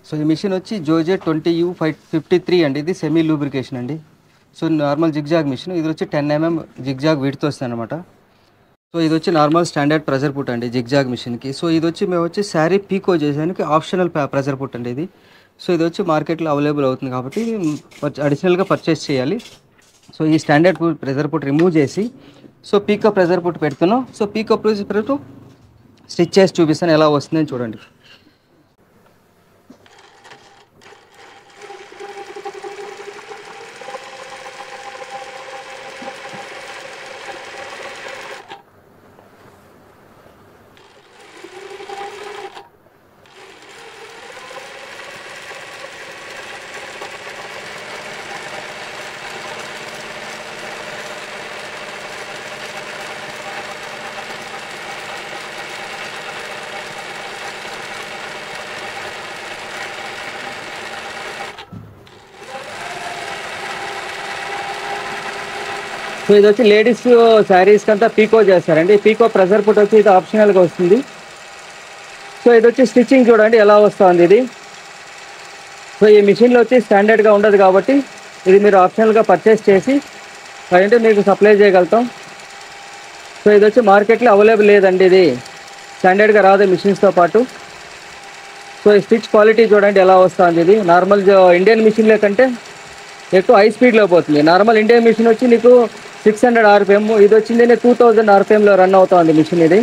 so ఈ machine వచ్చి జోజే twenty U five fifty three అండి ఇది సెమీ లూబ్రికేషన్ అండి సో నార్మల్ జిగ్జాగ్ మిషన్ ఇది వచ్చి టెన్ ఎంఎం జిగ్జాగ్ విడ్త్ వస్తుంది అనమాట సో ఇది వచ్చి నార్మల్ స్టాండర్డ్ ప్రెజర్ పుట్ అండి జిగ్జాగ్ మిషన్కి సో ఇది వచ్చి మేము వచ్చి శారీ పీకో చేసానికి ఆప్షనల్ ప్రెజర్ పుట్ అండి ఇది సో ఇది వచ్చి మార్కెట్లో అవైలబుల్ అవుతుంది కాబట్టి అడిషనల్గా పర్చేస్ చేయాలి సో ఈ స్టాండర్డ్ ప్రెజర్ పుట్ రిమూవ్ చేసి సో పీకో ప్రెజర్ పుట్ పెడుతున్నాం so picot pressure foot stitch చేసి చూపిస్తాను ఎలా వస్తుందని చూడండి సో ఇది వచ్చి లేడీస్ శారీస్కి అంతా పీకో చేస్తారండి పీకో ప్రెజర్ పుట్ వచ్చి ఇది ఆప్షనల్గా వస్తుంది సో ఇది వచ్చి స్టిచ్చింగ్ చూడండి ఎలా వస్తుంది ఇది సో ఈ మిషన్లో వచ్చి స్టాండర్డ్గా ఉండదు కాబట్టి ఇది మీరు ఆప్షనల్గా పర్చేస్ చేసి అంటే మీకు సప్లై చేయగలుగుతాం సో ఇది వచ్చి మార్కెట్లో అవైలబుల్ లేదండి ఇది స్టాండర్డ్గా రాదు మిషన్స్తో పాటు సో ఈ స్టిచ్ క్వాలిటీ చూడండి ఎలా వస్తుంది ఇది నార్మల్ ఇండియన్ మిషన్లే కంటే ఎక్కువ హై స్పీడ్లో పోతుంది నార్మల్ ఇండియన్ మిషన్ వచ్చి నీకు సిక్స్ హండ్రెడ్ ఆర్పిఎం ఇది వచ్చింది టూ థౌజండ్ ఆర్పిఎంలో రన్ అవుతుంది మిషన్ ఇది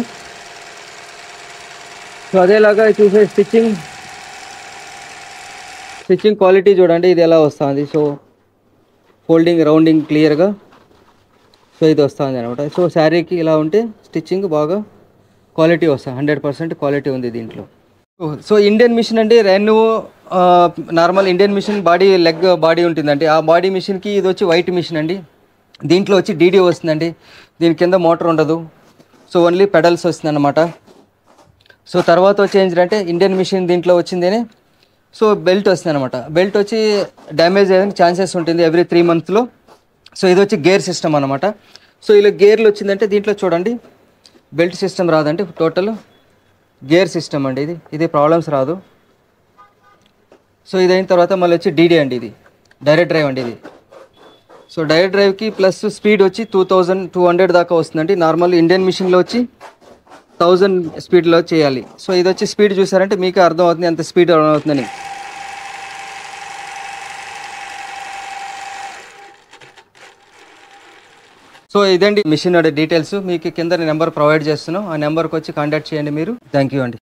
సో అదేలాగా చూసే స్టిచ్చింగ్ స్టిచ్చింగ్ క్వాలిటీ చూడండి ఇది ఎలా వస్తుంది సో ఫోల్డింగ్ రౌండింగ్ క్లియర్గా సో ఇది వస్తుంది అనమాట సో శారీకి ఇలా ఉంటే స్టిచ్చింగ్ బాగా క్వాలిటీ వస్తుంది హండ్రెడ్ పర్సెంట్ క్వాలిటీ ఉంది దీంట్లో సో ఇండియన్ మిషన్ అండి renew normal Indian machine body leg body ఉంటుందండి ఆ బాడీ మిషన్కి ఇది వచ్చి వైట్ మిషన్ అండి దీంట్లో వచ్చి డీడీ వస్తుందండి దీని కింద మోటార్ ఉండదు సో ఓన్లీ పెడల్స్ వస్తుంది అనమాట సో తర్వాత వచ్చి ఏంటంటే ఇండియన్ మిషన్ దీంట్లో వచ్చిందేనే సో బెల్ట్ వస్తుంది అనమాట బెల్ట్ వచ్చి డ్యామేజ్ అయ్యడానికి ఛాన్సెస్ ఉంటుంది ఎవ్రీ త్రీ మంత్స్లో సో ఇది వచ్చి గేర్ సిస్టమ్ అనమాట సో ఇలా గేర్లు వచ్చిందంటే దీంట్లో చూడండి బెల్ట్ సిస్టమ్ రాదండి టోటల్ గేర్ సిస్టమ్ అండి ఇది ఇది ప్రాబ్లమ్స్ రాదు సో ఇది అయిన తర్వాత మళ్ళీ వచ్చి డీడీ అండి ఇది డైరెక్ట్ డ్రైవ్ అండి ఇది సో డైరెక్ట్ డ్రైవ్కి ప్లస్ స్పీడ్ వచ్చి టూ థౌజండ్ టూ హండ్రెడ్ దాకా వస్తుందండి నార్మల్ ఇండియన్ మిషన్లో వచ్చి థౌజండ్ స్పీడ్లో చేయాలి సో ఇది వచ్చి స్పీడ్ చూసారంటే మీకు అర్థం అవుతుంది ఎంత స్పీడ్ అవుతుందని సో ఇదండి మిషన్ డీటెయిల్స్ మీకు కింద నెంబర్ ప్రొవైడ్ చేస్తున్నాం ఆ నెంబర్కి వచ్చి కాంటాక్ట్ చేయండి మీరు థ్యాంక్ యూ అండి